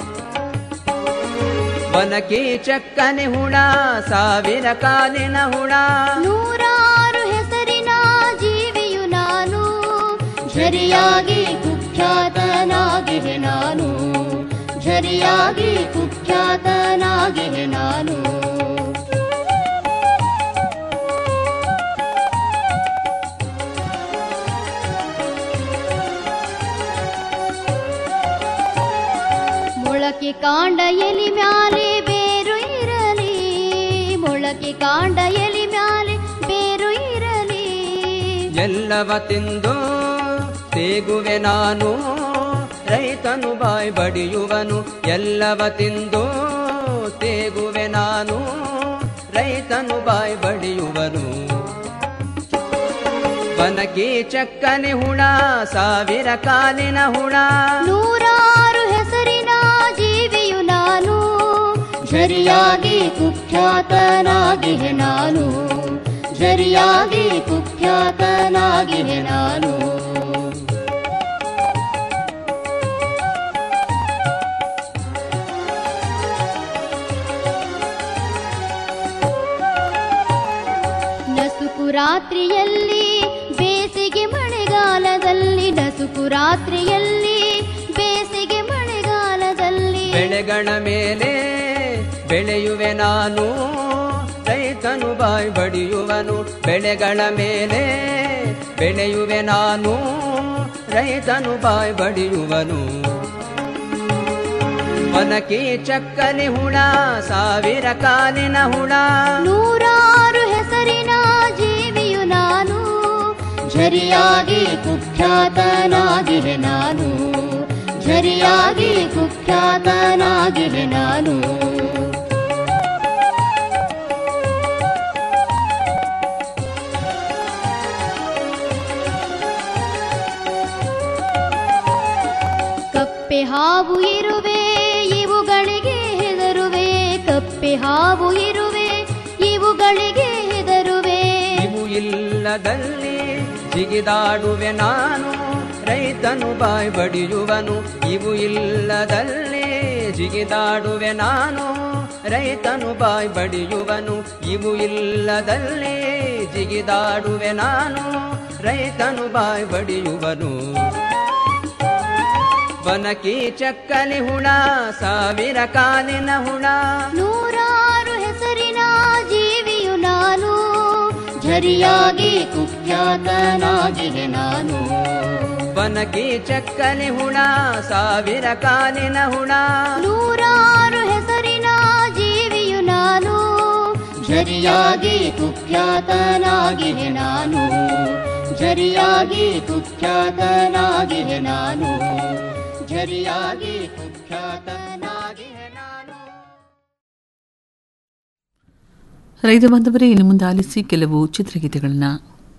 ವನಕಿ ಚಕ್ಕನೆ ಹುಣ ಸಾವಿರ ಕಾಲಿನ ಹುಣ ನೂರಾರು ಹೆಸರಿನ ಜೀವಿಯು ನಾನು ಝರಿಯಾಗಿ ಕುಖ್ಯಾತನಾಗಿಹೆ ನಾನು ಝರಿಯಾಗಿ ಕುಖ್ಯಾತನಾಗಿಹೆ ನಾನು ಮೊಳಕೆ ಕಾಂಡ ಎಲಿ ಮ್ಯಾಲೆ ಬೇರು ಇರಲಿ ಮೊಳಕೆ ಕಾಂಡ ಎಲಿ ಮ್ಯಾಲೆ ಬೇರು ಇರಲಿ ಎಲ್ಲವ ತಿಂದು ತೇಗುವೆ ನಾನು ರೈತನು ಬಾಯ್ ಬಡಿಯುವನು ಎಲ್ಲವ ತಿಂದು ತೇಗುವೆ ನಾನು ರೈತನು ಬಾಯ್ ಬಡಿಯುವನು ಬನಕಿ ಚಕ್ಕನೆ ಹುಣ ಸಾವಿರ ಕಾಲಿನ ಹುಣ ನೂರಾರು ಹೆಸರಿನ ಜೀವಿಯು ನಾನು ಝರಿಯಾಗಿ ಕುಖ್ಯಾತನಾಗಿಹೆ ನಾನು ಝರಿಯಾಗಿ ಕುಖ್ಯಾತನಾಗಿಹೆ ನಾನು ನಸುಕು ರಾತ್ರಿಯಲ್ಲಿ ಬೇಸಿಗೆ ಮಳೆಗಾಲದಲ್ಲಿ ನಸುಕು ರಾತ್ರಿಯಲ್ಲಿ ಬೇಸಿಗೆ ಮಳೆಗಾಲದಲ್ಲಿ ಬೆಳೆಗಳ ಮೇಲೆ ಬೆಳೆಯುವೆ ನಾನು ರೈತನು ಬಾಯ್ ಬಡಿಯುವನು ಬೆಳೆಗಳ ಮೇಲೆ ಬೆಳೆಯುವೆ ನಾನು ರೈತನು ಬಾಯ್ ಬಡಿಯುವನು ವನಕಿ ಚಕ್ಕಲಿ ಹುಣ ಸಾವಿರ ಕಾಲಿನ ಹುಣ ನೂರಾರು ಹೆಸರಿನ ಜೀವಿಯು ನಾನು ಝರಿಯಾಗಿ ಕುಖ್ಯಾತನಾಗಿಹೆ ನಾನು ಝರಿಯಾಗಿ ಕುಖ್ಯಾತನಾಗಿಹೆ ನಾನು ಕಪ್ಪೆ ಹಾವು ಇರುವೆ ಇವುಗಳಿಗೆ ಹೆದರುವೆ ಕಪ್ಪೆ ಹಾವು ಇರುವೆ ಇವುಗಳಿಗೆ ಹೆದರುವೆ ಇವು ಇಲ್ಲದಲ್ಲಿ ಜಿಗಿದಾಡುವೆ ನಾನು ರೈತನು ಬಾಯ್ ಬಡಿಯುವನು ಇವು ಇಲ್ಲದಲ್ಲಿ ಜಿಗಿದಾಡುವೆ ನಾನು ರೈತನು ಬಾಯ್ ಬಡಿಯುವನು ಇವು ಇಲ್ಲದಲ್ಲಿ ಜಿಗಿದಾಡುವೆ ನಾನು ರೈತನು ಬಾಯ್ ಬಡಿಯುವನು ವನಕಿ ಚಕ್ಕಲಿ ಹುಣ ಸಾವಿರ ಕಾಲಿನ ಹುಣ ನೂರಾರು ಹೆಸರಿನ ಜೀವಿಯು ನಾನು ಝರಿಯಾಗಿ ಕುಖ್ಯಾತನಾಗಿಹೆ ನಾನು ವನಕಿ ಚಕ್ಕಲಿ ಹುಣ ಸಾವಿರ ಕಾಲಿನ ಹುಣ ನೂರಾರು ಹೆಸರಿನ ಜೀವಿಯು ನಾನು ಝರಿಯಾಗಿ ಕುಖ್ಯಾತನಾಗಿಹೆ ನಾನು ಝರಿಯಾಗಿ ಕುಖ್ಯಾತನಾಗಿಹೆ ನಾನು ಝರಿಯಾಗಿ ಕುಖ್ಯಾತನಾಗಿಹೆ ನಾನು ರೈತ ಬಾಂಧವರೇ ಇನ್ನು ಮುಂದೆ ಆಲಿಸಿ ಕೆಲವು ಚಿತ್ರಗೀತೆಗಳನ್ನ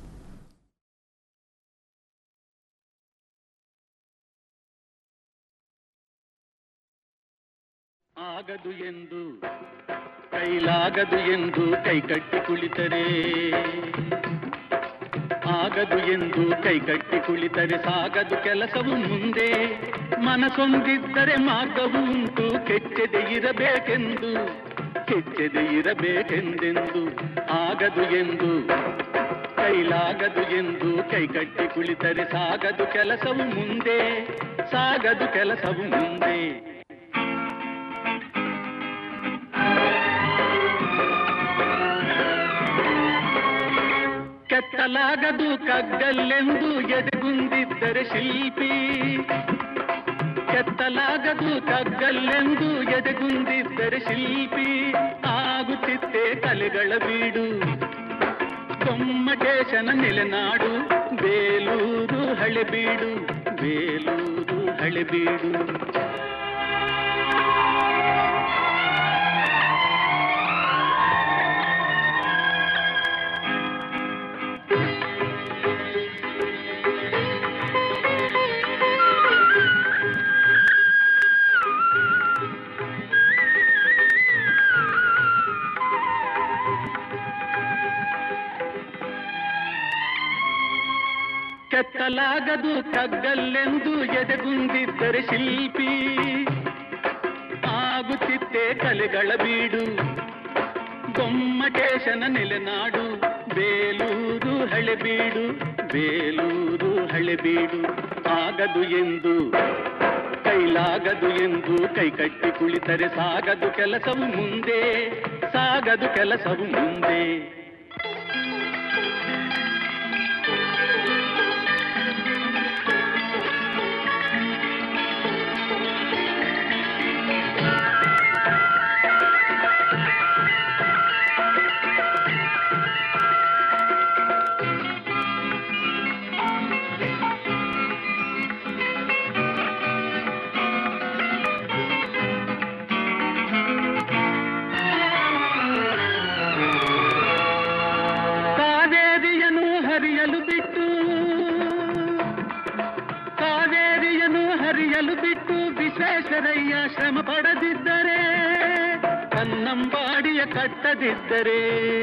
ಆಗದು ಎಂದು ಕೈಲಾಗದು ಎಂದು ಕೈಕಟ್ಟಿ ಕುಳಿತರೆ ಆಗದು ಎಂದು ಕೈಕಟ್ಟಿ ಕುಳಿತರೆ ಸಾಗದು ಕೆಲಸವು ಮುಂದೆ ಮನಸೊಂದಿದ್ದರೆ ಮಾರ್ಗವು ಉಂಟು ಕೆಚ್ಚದೆ ಇರಬೇಕೆಂದು ಕೆಚ್ಚದೆ ಇರಬೇಕೆಂದೆಂದು ಆಗದು ಎಂದು ಕೈಲಾಗದು ಎಂದು ಕೈಕಟ್ಟಿ ಕುಳಿತರೆ ಸಾಗದು ಕೆಲಸವು ಮುಂದೆ ಸಾಗದು ಕೆಲಸವು ಮುಂದೆ ಕೆತ್ತಲಾಗದು ಕಗ್ಗಲ್ಲೆಂದು ಎದೆಗುಂದಿದ್ದರೆ ಶಿಲ್ಪಿ ಕೆತ್ತಲಾಗದು ಕಗ್ಗಲ್ಲೆಂದು ಎದೆಗುಂದಿದ್ದರೆ ಶಿಲ್ಪಿ ಆಗುತ್ತಿತ್ತೆ ಕಲೆಗಳ ಬೀಡು ಗೊಮ್ಮಟೇಶನ ನೆಲೆನಾಡು ಬೇಲೂರು ಹಳೆಬೀಡು ಬೇಲೂರು ಹಳೆಬೀಡು ಕೆತ್ತಲಾಗದು ಕಗ್ಗಲ್ಲೆಂದು ಎದೆಗುಂದಿದ್ದರೆ ಶಿಲ್ಪಿ ಆಗುತ್ತಿತ್ತೆ ಕಲೆಗಳ ಬೀಡು ಗೊಮ್ಮಟೇಶನ ನೆಲೆನಾಡು ಬೇಲೂರು ಹಳೆಬೀಡು ಬೇಲೂರು ಹಳೆಬೀಡು ಆಗದು ಎಂದು ಕೈಲಾಗದು ಎಂದು ಕೈಕಟ್ಟಿ ಕುಳಿತರೆ ಸಾಗದು ಕೆಲಸವು ಮುಂದೆ ಸಾಗದು ಕೆಲಸವು ಮುಂದೆ ಕಾವೇರಿಯನ್ನು ಹರಿಯಲು ಬಿಟ್ಟು ಕಾವೇರಿಯನ್ನು ಹರಿಯಲು ಬಿಟ್ಟು ವಿಶ್ವೇಶ್ವರಯ್ಯ ಶ್ರಮ ಪಡದಿದ್ದರೆ ಕನ್ನಂಬಾಡಿಯ ಕಟ್ಟದಿದ್ದರೆ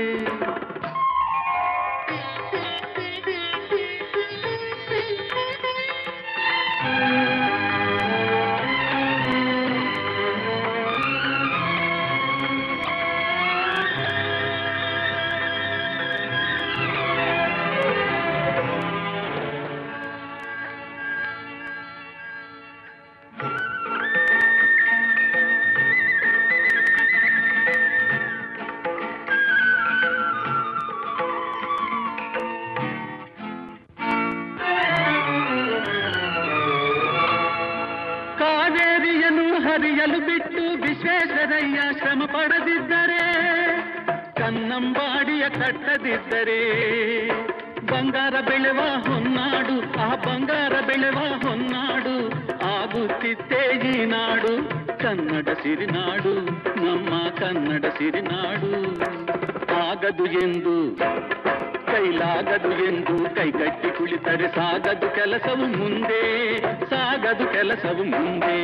ಕಾವೇರಿಯನ್ನು ಹರಿಯಲು ಬಿಟ್ಟು ವಿಶ್ವೇಶ್ವರಯ್ಯ ಶ್ರಮ ಪಡದಿದ್ದರೆ ಕನ್ನಂಬಾಡಿಯ ಕಟ್ಟದಿದ್ದರೆ ಬಂಗಾರ ಬೆಳೆವ ಹೊನ್ನಾಡು ಆ ಬಂಗಾರ ಬೆಳೆವ ಹೊನ್ನಾಡು ಆಗುತ್ತಿತ್ತೇ ಈ ನಾಡು ಕನ್ನಡ ಸಿರಿನಾಡು ನಮ್ಮ ಕನ್ನಡ ಸಿರಿನಾಡು ಆಗದು ಎಂದು ಕೈಲಾಗದು ಎಂದು ಕೈಕಟ್ಟಿ ಕುಳಿತರೆ ಸಾಗದು ಕೆಲಸವು ಮುಂದೆ ಸಾಗದು ಕೆಲಸವು ಮುಂದೆ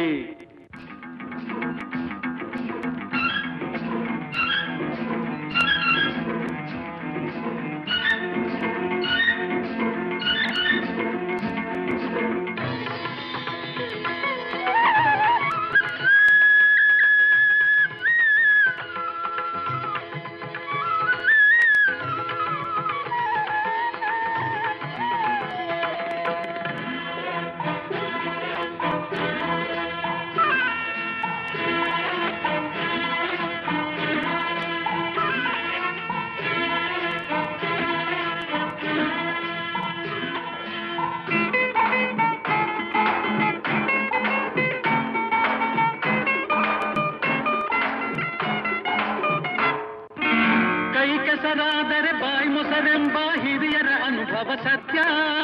ಸತ್ಯ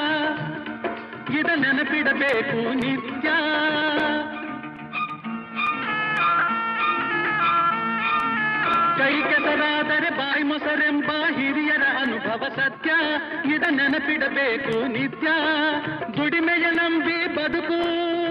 ಇದ ನೆನಪಿಡಬೇಕು ನಿತ್ಯ ಕೈ ಕೆಸರಾದರೆ ಬಾಯಿ ಮೊಸರೆಂಬ ಹಿರಿಯರ ಅನುಭವ ಸತ್ಯ ಇದ ನೆನಪಿಡಬೇಕು ನಿತ್ಯ ದುಡಿಮೆಯ ನಂಬಿ ಬದುಕು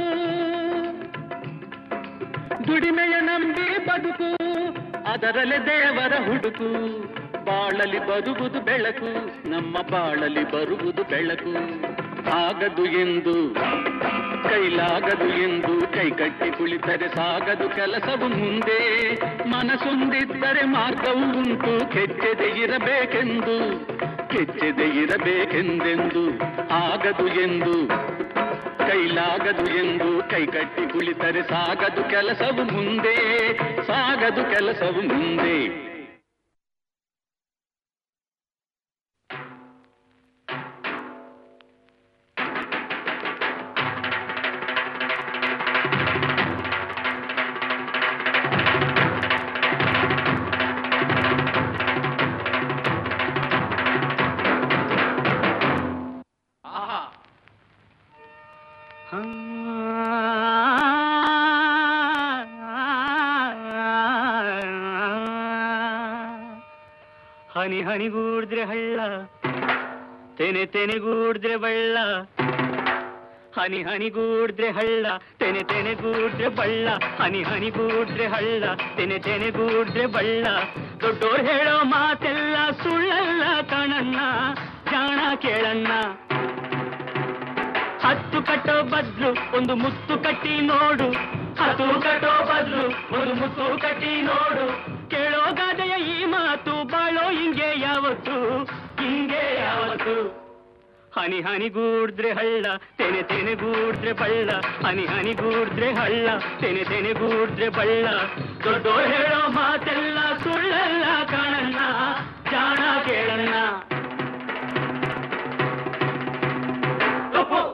ದುಡಿಮೆಯ ನಂಬಿ ಬದುಕು ಅದರಲ್ಲೇ ದೇವರ ಹುಡುಕು ಬಾಳಲಿ ಬರುವುದು ಬೆಳಕು ನಮ್ಮ ಬಾಳಲಿ ಬರುವುದು ಬೆಳಕು ಆಗದು ಎಂದು ಕೈಲಾಗದು ಎಂದು ಕೈ ಕಟ್ಟಿ ಕುಳಿತರೆ ಸಾಗದು ಕೆಲಸವು ಮುಂದೆ ಮನಸ್ಸೊಂದಿದ್ದರೆ ಮಾರ್ಗವು ಉಂಟು ಕೆಚ್ಚದೆ ಇರಬೇಕೆಂದು ಕೆಚ್ಚದೆ ಇರಬೇಕೆಂದೆಂದು ಆಗದು ಎಂದು ಕೈಲಾಗದು ಎಂದು ಕೈ ಕಟ್ಟಿ ಕುಳಿತರೆ ಸಾಗದು ಕೆಲಸವು ಮುಂದೆ ಸಾಗದು ಕೆಲಸವು ಮುಂದೆ ಹನಿ ಹನಿಗೂಡಿದ್ರೆ ಹಳ್ಳ ತೆನೆ ತೆನೆಗೂಡಿದ್ರೆ ಬಳ್ಳ ಹನಿ ಹನಿಗೂಡಿದ್ರೆ ಹಳ್ಳ ತೆನೆ ತೆನೆಗೂಡಿದ್ರೆ ಬಳ್ಳ ಹನಿ ಹನಿಗೂಡಿದ್ರೆ ಹಳ್ಳ ತೆನೆ ತೆನೆಗೂಡಿದ್ರೆ ಬಳ್ಳ ದೊಡ್ಡೋರ್ ಹೇಳೋ ಮಾತೆಲ್ಲ ಸುಳ್ಳಲ್ಲ ಕಣಣ್ಣ ಜಾಣ ಕೇಳಣ್ಣ ಹತ್ತು ಕಟ್ಟೋ ಬದ್ಲು ಒಂದು ಮುತ್ತು ಕಟ್ಟಿ ನೋಡು ಹತ್ತು ಕಟ್ಟೋ ಬದ್ಲು ಒಂದು ಮುತ್ತು ಕಟ್ಟಿ ನೋಡು ಕೇಳೋ ಗಾದೆಯ ಈ ಮಾತು ಬಾಳೋ ಹಿಂಗೆ ಯಾವತ್ತು ಹಿಂಗೆ ಯಾವತ್ತು ಹನಿ ಹನಿಗೂಡಿದ್ರೆ ಹಳ್ಳ ತೆನೆ ತೆನೆಗೂಡಿದ್ರೆ ಬಳ್ಳ ಹನಿ ಹನಿಗೂಡಿದ್ರೆ ಹಳ್ಳ ತೆನೆ ತೆನೆಗೂಡಿದ್ರೆ ಬಳ್ಳ ದೊಡ್ಡೋರ್ ಹೇಳೋ ಮಾತೆಲ್ಲ ಸುಳ್ಳಲ್ಲ ಕಾಣಣ್ಣ ಜಾಣ ಕೇಳಣ್ಣ ತಪ್ಪು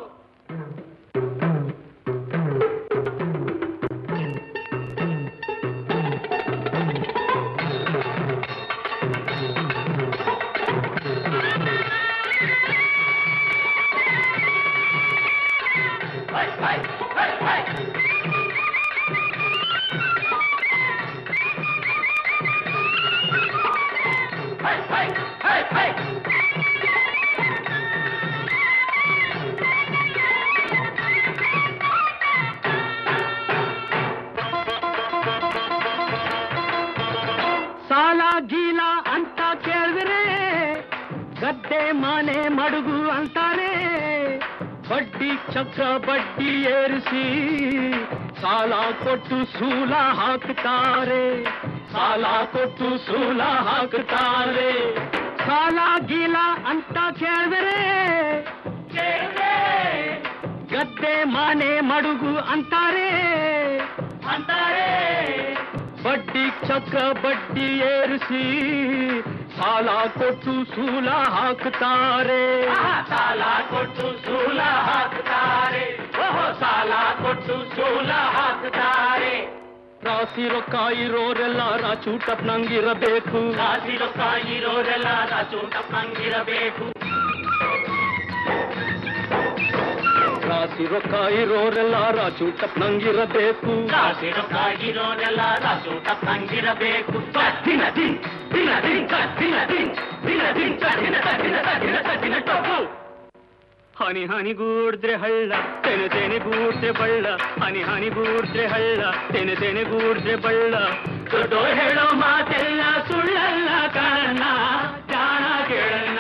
ಸಾಲ ಗೀಲ ಅಂತ ಕೇಳಿದ್ರೆ ಗದ್ದೆ ಮನೆ ಮಡುಗು ಅಂತಾನೆ ಬಡ್ಡಿ ಚಕ್ರ ಬಡ್ಡಿ ಏರಿಸಿ ಸಾಲ ಕೊಟ್ಟು ಸೂಲ ಹಾಕ್ತಾರೆ ಸಾಲ ಕೊಟ್ಟು ಸೂಲ ಹಾಕ್ತಾರೆ ಸಾಲ ಗೀಲ ಅಂತ ಕೇಳಿದ್ರೆ ಗದ್ದೆ ಮನೆ ಮಡುಗು ಅಂತಾರೆ ಅಂತಾರೆ ಬಡ್ಡಿ ಚಕ್ರ ಬಡ್ಡಿ ಏರಿಸಿ ಸಾಲ ಕೊಟ್ಟು ಸೂಲ ಹಾಕ್ತಾರೆ ಸಾಲ ಕೊಟ್ಟು ಸೂಲ ಹಾಕ್ತಾರೆ ಓಹೋ ಸಾಲ ಕೊಟ್ಟು ಸೂಲ ಹಾಕ್ತಾರೆ ರಾಸಿ ರೊಕ್ಕ ಇರೋರೆಲ್ಲ ರಾಚೂಟಪ್ ನಂಗಿರಬೇಕು ರಾಸಿ ರೊಕ್ಕ ಇರೋರೆಲ್ಲ ರಾಚೂಟಪ್ ನಂಗಿರಬೇಕು ರಾಸಿ ರೊಕ್ಕ ಇರೋರೆಲ್ಲ ರಾಚೂಟಪ್ ನಂಗಿರಬೇಕು ರಾಸಿ ರೊಕ್ಕ ಇರೋರೆಲ್ಲ ರಾಚೂಟಪ್ ನಂಗಿರಬೇಕು ದಿನ ದಿನ್ ದಿನ ದಿನ್ ದಿನ ದಿನ್ ದಿನ ದಿನ್ ದಿನ ದಿನ ದಿನ ದಿನ ಟೊಪ್ಪು ಹನಿ ಹನಿಗೂಡಿದ್ರೆ ಹಳ್ಳ ತೆನೆ ತೆನೆಗೂಡ್ರೆ ಬಳ್ಳ ಹನಿ ಹನಿಗೂಡಿದ್ರೆ ಹಳ್ಳ ತೆನೆ ತೆನೆಗೂಡ್ರೆ ಬಳ್ಳ ದೊಡ್ಡೋರ್ ಹೇಳೋ ಮಾತೆಲ್ಲ ಸುಳ್ಳಲ್ಲ ಕಾರಣ ಜಾಣ ಕೇಳಣ್ಣ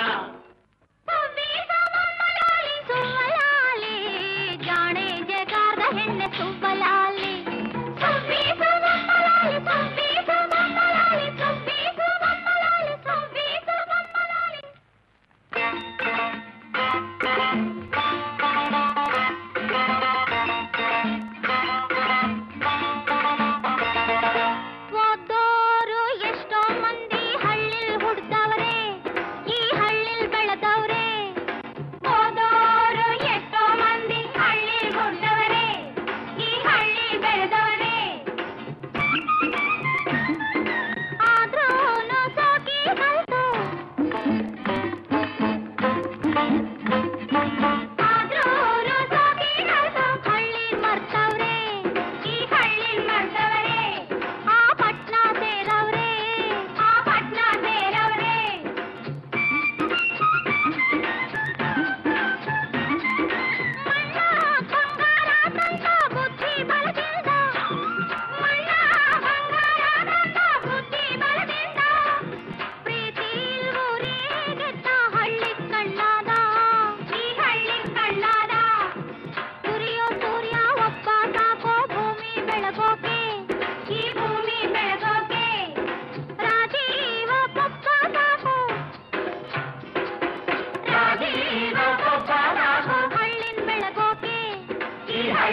ಜಾಣೆ ಜಗಾರ್ದ ಹೆಣ್ಣೆ ಸುಬ್ಬಲಾಲಿ ಸುಬ್ಬಿ ಸುಬ್ಬಲಾಲಿ ಸುಬ್ಬಿ ಸುಬ್ಬಲಾಲಿ ಸುಬ್ಬಿ ಸುಬ್ಬಲಾಲಿ ಸುಬ್ಬಿ ಸುಬ್ಬಲಾಲಿ ಓದೋರು ಎಷ್ಟೋ ಮಂದಿ ಹಳ್ಳಿಲ್ ಹುಡ್ದವ್ರೆ ಈ ಹಳ್ಳಿಲ್ ಬೆಳೆದವ್ರೆ ಓದೋರು ಎಷ್ಟೋ ಮಂದಿ ಹಳ್ಳಿಲ್ ಹುಡ್ದವ್ರೆ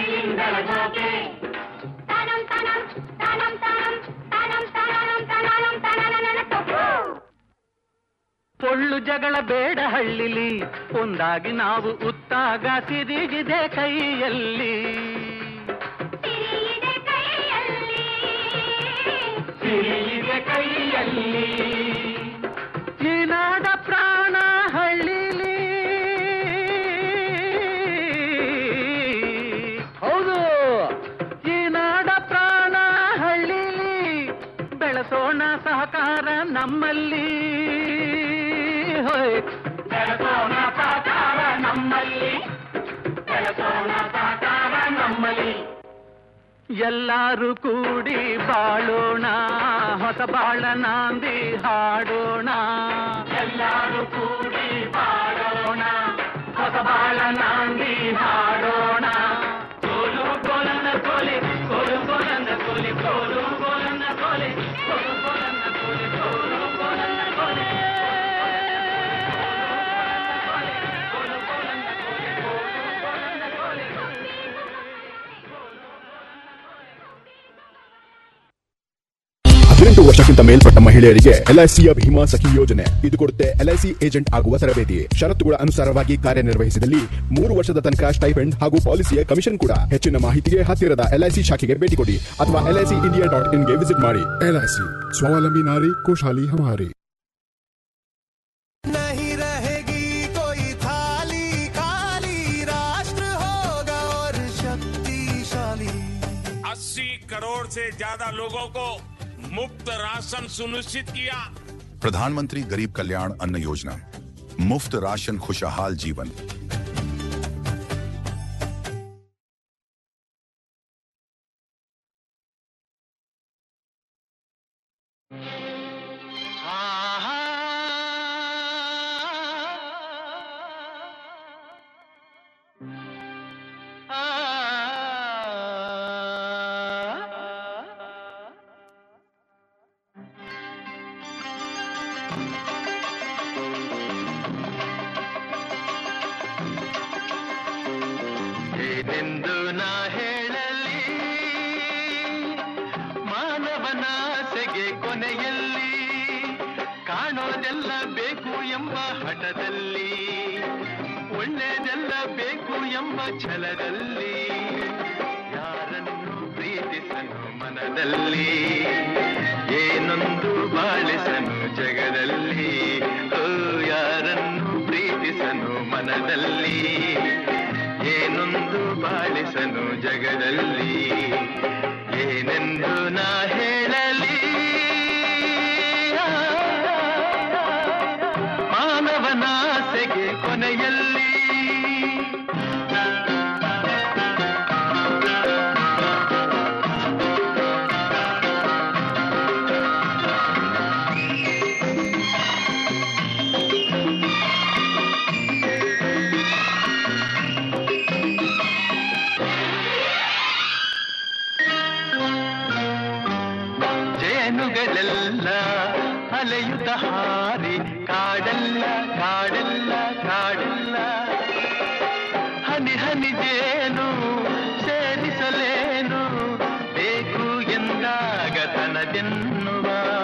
ಮಳೆயின் ಬೆಳಗೋಕೆ ತನಂ ತನಂ ತನಂ ತನಂ ತನಂ ತನಂ ತನಂ ತನನನ ತೊಪ್ಪು ಪೊಳ್ಳು ಜಗಳ ಬೇಡ ಹಳ್ಳಿಲಿ ಒಂದಾಗಿ ನಾವು ಉತ್ತಾಗ ಸಿರಿಗಿದೆ ಕೈಯಲ್ಲಿ ಸಿರಿಯಿದೆ ಕೈಯಲ್ಲಿ ಸಿರಿಗಿದೆ ಕೈಯಲ್ಲಿ ಈ ನಾಡ ಪ್ರಾಣ ಹಳ್ಳಿಲಿ ಹೌದು ಈ ನಾಡ ಪ್ರಾಣ ಹಳ್ಳಿಲಿ ಬೆಳೆಸೋಣ ಸಹಕಾರ ನಮ್ಮಲ್ಲಿ ಹೋಯ್ ಬೆಳೆಸೋಣ ಸಹಕಾರ ನಮ್ಮಲ್ಲಿ ಬೆಳೆಸೋಣ ಸಹಕಾರ ನಮ್ಮಲ್ಲಿ ಎಲ್ಲರೂ ಕೂಡಿ ಬಾಳೋಣ ಹೊಸ ಬಾಳ ನಾಂದಿ ಹಾಡೋಣ ಎಲ್ಲರೂ ಕೂಡಿ ಬಾಳೋಣ ಹೊಸ ಬಾಳ ನಾಂದಿ ಹಾಡೋಣ ಕೋಲು ಕೋಲನ ಕೋಲೆ ಕೋಲು ಕೋಲನ ಕೋಲೆ ಕೋಲು ಕೋಲನ ಕೋಲೆ ಕೋಲು ಕೋಲನ ಕೋಲೆ ಕೋಲು ಕೋಲನ ಕೋಲೆ ಹದಿನೆಂಟು ವರ್ಷಕ್ಕಿಂತ ಮೇಲ್ಪಟ್ಟ ಮಹಿಳೆಯರಿಗೆ ಎಲ್ಐಸಿಯ ಭೀಮಾ ಸಖಿ ಯೋಜನೆ ಇದು ಕೊಡುತ್ತೆ ಎಲ್ಐಸಿ ಏಜೆಂಟ್ ಆಗುವ ತರಬೇತಿ ಷರತ್ತುಗಳ ಅನುಸಾರವಾಗಿ ಕಾರ್ಯನಿರ್ವಹಿಸಿದಲ್ಲಿ ಮೂರು ವರ್ಷದ ತನಕ ಸ್ಟೈಪೆಂಡ್ ಹಾಗೂ ಪಾಲಿಸಿಯ ಕಮಿಷನ್ ಕೂಡ ಹೆಚ್ಚಿನ ಮಾಹಿತಿಗೆ ಹತ್ತಿರದ ಎಲ್ಐಸಿ ಶಾಖೆಗೆ ಭೇಟಿ ಕೊಡಿ ಅಥವಾ ಎಲ್ಐಸಿ ಇಂಡಿಯಾ ಡಾಟ್ ಇನ್ಗೆ ವಿಸಿಟ್ ಮಾಡಿ ಎಲ್ಐಸಿ ಸ್ವಾವಲಂಬಿ ನಾರಿ खुशहाली हमारी नहीं रहेगी कोई थाली खाली राष्ट्र होगा और शक्तिशाली अस्सी करोड़ से ज्यादा लोगों को मुफ्त राशन सुनिश्चित किया प्रधानमंत्री गरीब कल्याण अन्न योजना मुफ्त राशन खुशहाल जीवन ಏನೆಂದು ನಾ ಹೇಳಲಿ ಮಾನವನಾಸೆಗೆ ಕೊನೆಯಲ್ಲಿ ಕಾಣೋದೆಲ್ಲ ಬೇಕು ಎಂಬ ಹಠದಲ್ಲಿ ಒಳ್ಳೆಯದೆಲ್ಲ ಬೇಕು ಎಂಬ ಛಲದಲ್ಲಿ ಯಾರನ್ನು ಪ್ರೀತಿಸನು ಮನದಲ್ಲಿ ಏನೊಂದು ಬಾಳಿಸನು ಜಗದಲ್ಲಿ ಓ ಯಾರನ್ನು ಪ್ರೀತಿಸನು ಮನದಲ್ಲಿ ಏನೊಂದು ಬಾಳಿಸನು ಜಗದಲ್ಲಿ ಏನೆಂದು ನಾ ಹೇಳಲಿ ಮಾನವನಾಸೆಗೆ ಕೊನೆಯಲ್ಲಿ ಜೇನುಗಳೆಲ್ಲ ಅಲೆಯುತ್ತ ಹಾರಿ ಕಾಡಲ್ಲ ಕಾಡಲ್ಲ ಕಾಡಲ್ಲ ಹನಿ ಹನಿ ಜೇನು ಸೇರಿಸಲೇನು ಬೇಕು ಎಂದಾಗ ತನದೆನ್ನುವ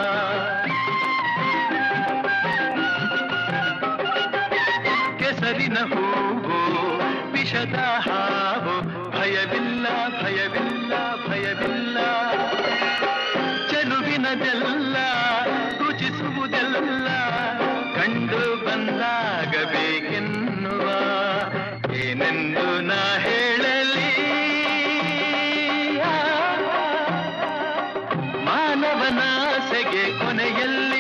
ಕೆಸರಿನ ಹೂವು ವಿಷದ ಹಾವು ಭಯವಿಲ್ಲ ಭಯವಿಲ್ಲ ಭಯವಿಲ್ಲ ಚೆಲುವಿನದೆಲ್ಲ ರುಚಿಸುವುದೆಲ್ಲ ಕಂಡು ಬಂದಾಗಬೇಕೆನ್ನುವ ಏನೆಂದು ನಾ ಹೇಳಲಿ ಮಾನವನಾಸೆಗೆ ಕೊನೆಯಲ್ಲಿ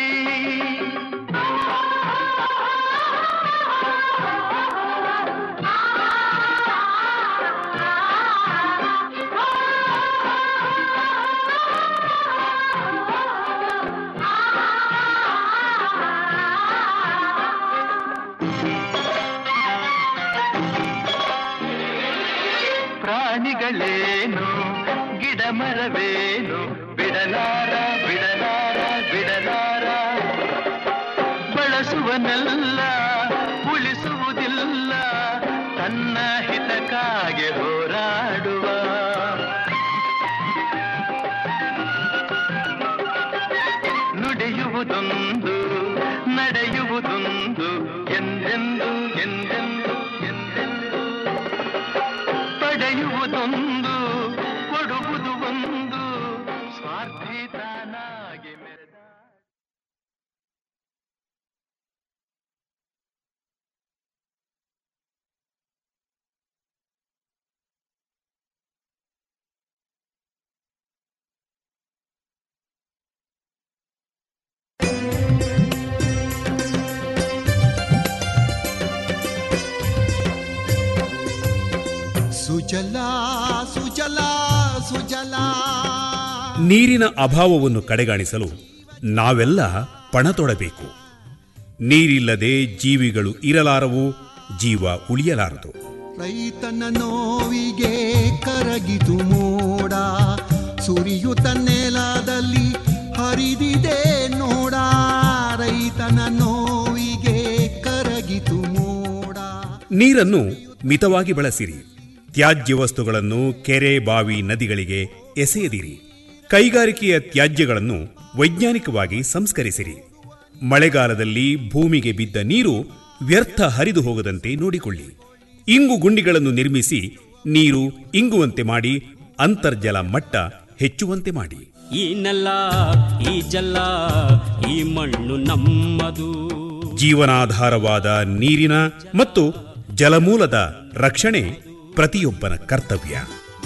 ಪ್ರಾಣಿಗಳೇನು ಗಿಡ ಮರವೇನು ಬಿಡಲಾರ ಬಿಡಲಾರ ಬಿಡಲಾರ ಬಳಸುವನೆಲ್ಲ ಉಳಿಸುವುದಿಲ್ಲ ತನ್ನ ಹಿತಕ್ಕಾಗಿ ಹೋರಾಡುವ ನುಡಿಯುವುದೊಂದು ನಡೆಯುವುದೊಂದು ಎಂದೆಂದು ಎಂದೆಂದು ಎಂದೆಂದು ಪಡೆಯುವುದೊಂದು ಕೊಡುವುದು ಒಂದು ಸ್ವಾರ್ಥಿತನಾಗಿ ಮೆರೆದ ಸುಜಲಾ ಸುಜಲಾ ಸುಜಲಾ ನೀರಿನ ಅಭಾವವನ್ನು ಕಡೆಗಾಣಿಸಲು ನಾವೆಲ್ಲ ಪಣ ತೊಡಬೇಕು ನೀರಿಲ್ಲದೆ ಜೀವಿಗಳು ಇರಲಾರವು ಜೀವ ಉಳಿಯಲಾರದು ರೈತನ ನೋವಿಗೆ ಕರಗಿತು ಮೋಡ ಸುರಿಯುತ್ತ ನೆಲದಲ್ಲಿ ಹರಿದಿದೆ ನೋಡ ರೈತನ ನೋವಿಗೆ ಕರಗಿತು ಮೋಡ ನೀರನ್ನು ಮಿತವಾಗಿ ಬಳಸಿರಿ ತ್ಯಾಜ್ಯ ವಸ್ತುಗಳನ್ನು ಕೆರೆ ಬಾವಿ ನದಿಗಳಿಗೆ ಎಸೆಯದಿರಿ ಕೈಗಾರಿಕೆಯ ತ್ಯಾಜ್ಯಗಳನ್ನು ವೈಜ್ಞಾನಿಕವಾಗಿ ಸಂಸ್ಕರಿಸಿರಿ ಮಳೆಗಾಲದಲ್ಲಿ ಭೂಮಿಗೆ ಬಿದ್ದ ನೀರು ವ್ಯರ್ಥ ಹರಿದು ಹೋಗದಂತೆ ನೋಡಿಕೊಳ್ಳಿ ಇಂಗು ಗುಂಡಿಗಳನ್ನು ನಿರ್ಮಿಸಿ ನೀರು ಇಂಗುವಂತೆ ಮಾಡಿ ಅಂತರ್ಜಲ ಮಟ್ಟ ಹೆಚ್ಚುವಂತೆ ಮಾಡಿ ಈ ನೆಲ ಈ ಜಲ ಈ ಮಣ್ಣು ನಮ್ಮದು ಜೀವನಾಧಾರವಾದ ನೀರಿನ ಮತ್ತು ಜಲಮೂಲದ ರಕ್ಷಣೆ ಪ್ರತಿಯೊಬ್ಬನ ಕರ್ತವ್ಯ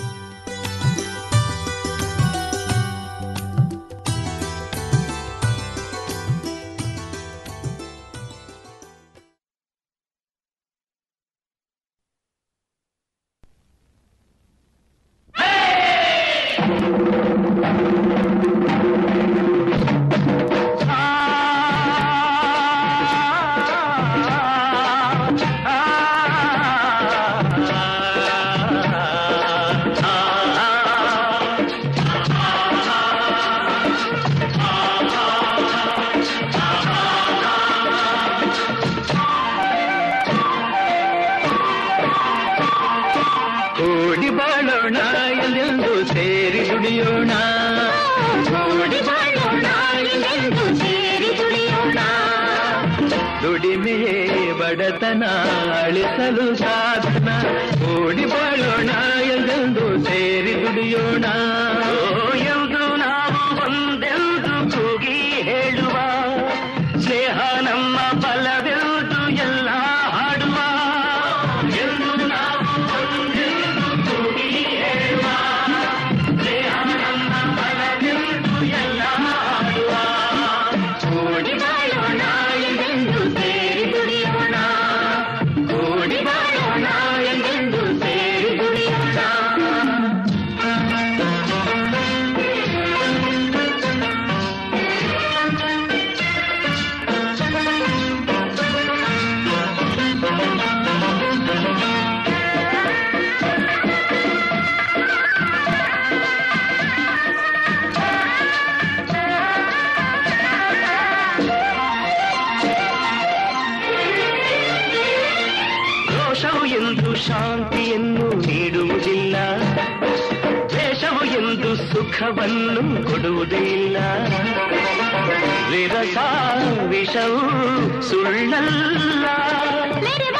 ಕೂಡಿ ಬಾಳೋಣ ಎಲ್ಲೆಂದು ಸೇರಿ ದುಡಿಯೋಣ ಕೂಡಿ ಬಾಳೋಣ ಎಲ್ಲೆಂದು ಸೇರಿ ದುಡಿಯೋಣ ದುಡಿಮೆಯೇ ಬಡತನ ಅಳಿಸಲು ಸಾಧನ ಕೂಡಿ ಬಾಳೋಣ ಎಲ್ಲೆಂದು ಸೇರಿ ದುಡಿಯೋಣ ಓ, ಎಂದು ನಾವು ಒಂದೆಂದು ಕೂಗಿ ಹೇಳುವ ಸ್ನೇಹ ನಮ್ಮ ಬಲವೆಂದು ಎಲ್ಲ ಹಾಡುವ ಎಂದು ನಾವು ಒಂದೆಂದು ಕೂಗಿ ಹೇಳುವ ಸ್ನೇಹ ನಮ್ಮ ಬಲವೆಂದು ಎಲ್ಲ ಹಾಡುವ ಕೂಡಿ ಬಾಳೋಣ ಎಂದೆಂದು ಸೇರಿ ದುಡಿಯೋಣ ಕೂಡಿ ಬಾಳೋಣ ಎಂದೆಂದು ಸೇರಿ ದುಡಿಯೋಣ ರೋಷವು ಎಂದು ಶಾಂತಿಯನ್ನು ನೀಡುವುದಿಲ್ಲ ದ್ವೇಷವು ಎಂದು ಸುಖವನ್ನು ಕೊಡುವುದೇ ಇಲ್ಲ ವಿರಸ ವಿಷವು ಸುಳ್ಳಲ್ಲ